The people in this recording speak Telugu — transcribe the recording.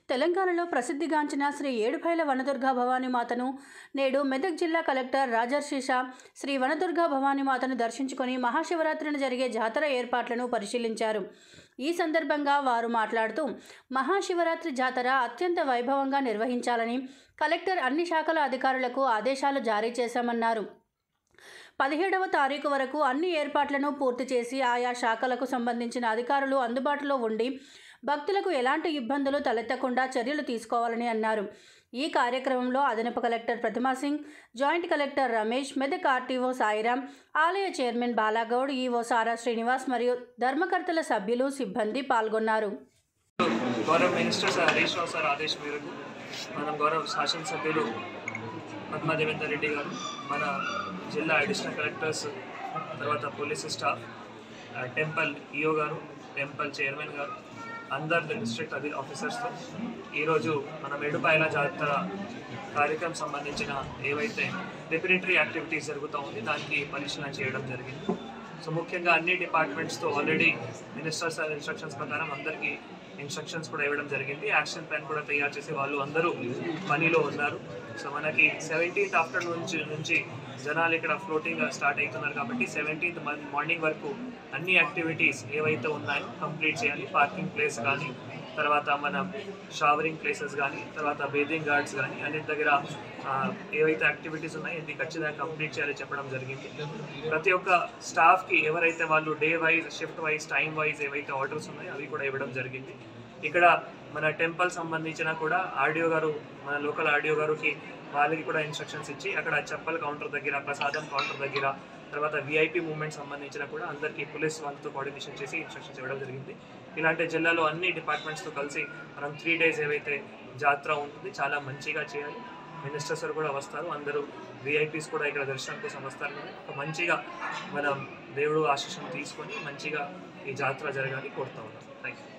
తెలంగాణలో ప్రసిద్ధిగాంచిన శ్రీ ఏడుపైల వనదుర్గా భవానీ మాతను నేడు మెదక్ జిల్లా కలెక్టర్ రాజర్షిషా శ్రీ వనదుర్గా భవానీ మాతను దర్శించుకొని మహాశివరాత్రిన జరిగే జాతర ఏర్పాట్లను పరిశీలించారు ఈ సందర్భంగా వారు మాట్లాడుతూ మహాశివరాత్రి జాతర అత్యంత వైభవంగా నిర్వహించాలని కలెక్టర్ అన్ని శాఖల అధికారులకు ఆదేశాలు జారీ చేశామన్నారు పదిహేడవ తారీఖు వరకు అన్ని ఏర్పాట్లను పూర్తి చేసి ఆయా శాఖలకు సంబంధించిన అధికారులు అందుబాటులో ఉండి భక్తులకు ఎలాంటి ఇబ్బందులు తలెత్తకుండా చర్యలు తీసుకోవాలని అన్నారు ఈ కార్యక్రమంలో అదనపు collector Pratima Singh joint collector Ramesh Medak RTO Sairam ఆలయ చైర్మన్ బాలాగౌడ్ ఈవో సారా శ్రీనివాస్ మరియు ధర్మకర్తల సభ్యులు సిబ్బంది పాల్గొన్నారు గౌరవ minister sir Harish Rao sir ఆదేశం మేరకు మనం గౌరవ శాసనసభ్యులు పద్మా దేవేందర్ రెడ్డి గారు మన జిల్లా అడిషనల్ కలెక్టర్స్ తర్వాత పోలీస్ స్టాఫ్ ఆ, టెంపుల్ ఈఓ గారు టెంపుల్ చైర్మన్ గారు అందరు డిస్ట్రిక్ట్ అధి ఆఫీసర్స్తో ఈరోజు మన మెడుపాయల జాతర కార్యక్రమం సంబంధించిన ఏవైతే ప్రిపరేటరీ యాక్టివిటీస్ జరుగుతూ ఉంది దానికి పరిశీలన చేయడం జరిగింది సో ముఖ్యంగా అన్ని డిపార్ట్మెంట్స్తో ఆల్రెడీ మినిస్టర్ సార్ ఇన్స్ట్రక్షన్స్ ప్రకారం అందరికీ ఇన్స్ట్రక్షన్స్ కూడా ఇవ్వడం జరిగింది యాక్షన్ ప్లాన్ కూడా తయారు చేసి వాళ్ళు అందరూ పనిలో ఉన్నారు సో మనకి సెవెంటీన్త్ ఆఫ్టర్నూన్ నుంచి నుంచి జనాలు ఇక్కడ ఫ్లోటింగ్ స్టార్ట్ అవుతున్నారు కాబట్టి సెవెంటీన్త్ మార్నింగ్ వరకు అన్ని యాక్టివిటీస్ ఏవైతే ఉన్నాయో కంప్లీట్ చేయాలి పార్కింగ్ ప్లేస్ కానీ తర్వాత మన షవరింగ్ ప్లేసెస్ కానీ తర్వాత బేదింగ్ గార్డ్స్ కానీ అన్నిటి దగ్గర ఆ, ఏవైతే యాక్టివిటీస్ ఉన్నాయో ఇది ఖచ్చితంగా కంప్లీట్ చేయాలని చెప్పడం జరిగింది ప్రతి ఒక్క స్టాఫ్కి ఎవరైతే వాళ్ళు day wise shift wise time wise ఏవైతే ఆర్డర్స్ ఉన్నాయో అవి కూడా ఇవ్వడం జరిగింది ఇక్కడ మన టెంపుల్ సంబంధించిన కూడా ఆడియో గారు మన లోకల్ ఆడియో గారికి వాళ్ళకి కూడా ఇన్స్ట్రక్షన్స్ ఇచ్చి అక్కడ చెప్పల్ కౌంటర్ దగ్గర ప్రసాదం కౌంటర్ దగ్గర తర్వాత విఐపి మూవ్మెంట్ సంబంధించిన కూడా అందరికీ పోలీస్ వాళ్ళతో కోఆర్డినేషన్ చేసి ఇన్స్ట్రక్షన్స్ ఇవ్వడం జరిగింది ఇలాంటి జిల్లాలో అన్ని డిపార్ట్మెంట్స్తో కలిసి మనం త్రీ డేస్ ఏవైతే జాతర ఉంటుంది చాలా మంచిగా చేయాలి మినిస్టర్స్ కూడా వస్తారు అందరూ విఐపీస్ కూడా ఇక్కడ దర్శనం కోసం వస్తారు కదా. ఒక మంచిగా మనం దేవుడు ఆశీస్సును తీసుకొని మంచిగా ఈ జాతర జరగాలి కోరుతా ఉన్నాం థ్యాంక్ యూ